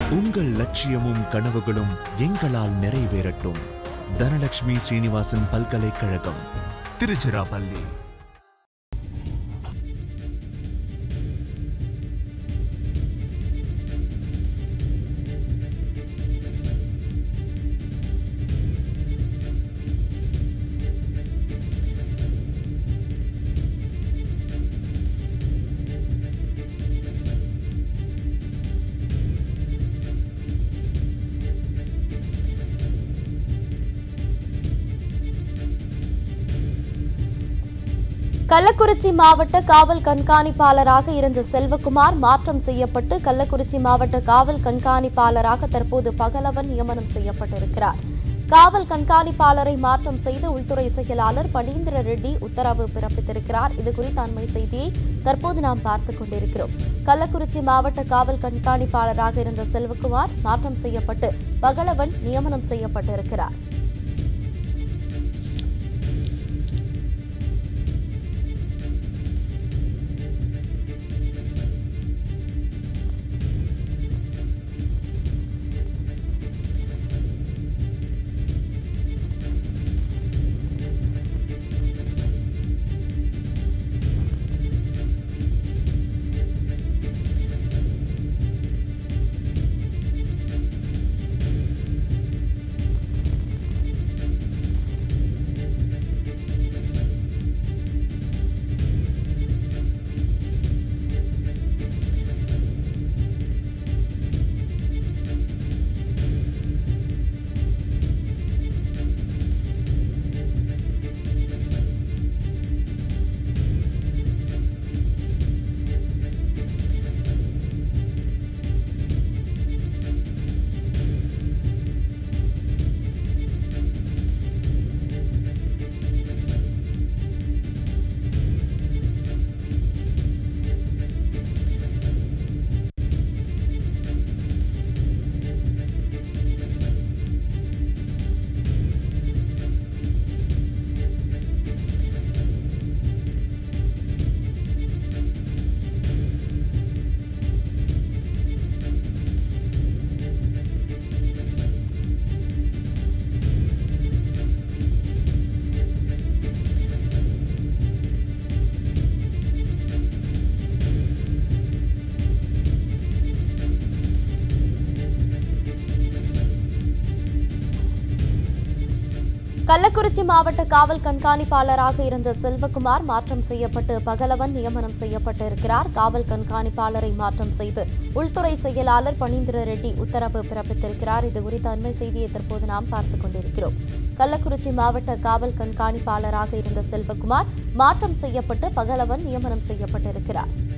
உங்கள் லட்சியமும் கனவுகளும் எங்களால் நிறைவேறட்டும் தனலட்சுமி ஸ்ரீனிவாசன் பல்கலைக்கழகம் திருச்சிராப்பள்ளி கள்ளக்குறிச்சி மாவட்ட காவல் கண்காணிப்பாளராக இருந்த செல்வகுமார் மாற்றம் செய்யப்பட்டு கள்ளக்குறிச்சி மாவட்ட காவல் கண்காணிப்பாளராக தற்போது பகலவன் நியமனம் செய்யப்பட்டிருக்கிறார் காவல் கண்காணிப்பாளரை மாற்றம் செய்து உள்துறை செயலாளர் பனீந்திர ரெட்டி உத்தரவு பிறப்பித்திருக்கிறார் இது குறித்த அண்மை செய்தியை தற்போது நாம் பார்த்துக் கொண்டிருக்கிறோம் கள்ளக்குறிச்சி மாவட்ட காவல் கண்காணிப்பாளராக இருந்த செல்வகுமார் மாற்றம் செய்யப்பட்டு பகலவன் நியமனம் செய்யப்பட்டிருக்கிறார் கள்ளக்குறிச்சி மாவட்ட காவல் கண்காணிப்பாளராக இருந்த செல்வகுமார் மாற்றம் செய்யப்பட்டு பகலவன் நியமனம் செய்யப்பட்டிருக்கிறார் காவல் கண்காணிப்பாளரை மாற்றம் செய்து உள்துறை செயலாளர் பனீந்திர ரெட்டி உத்தரவு பிறப்பித்திருக்கிறார் இது குறித்த அண்மை செய்தியை தற்போது நாம் பார்த்துக் கொண்டிருக்கிறோம் கள்ளக்குறிச்சி மாவட்ட காவல் கண்காணிப்பாளராக இருந்த செல்வகுமார் மாற்றம் செய்யப்பட்டு பகலவன் நியமனம் செய்யப்பட்டிருக்கிறார்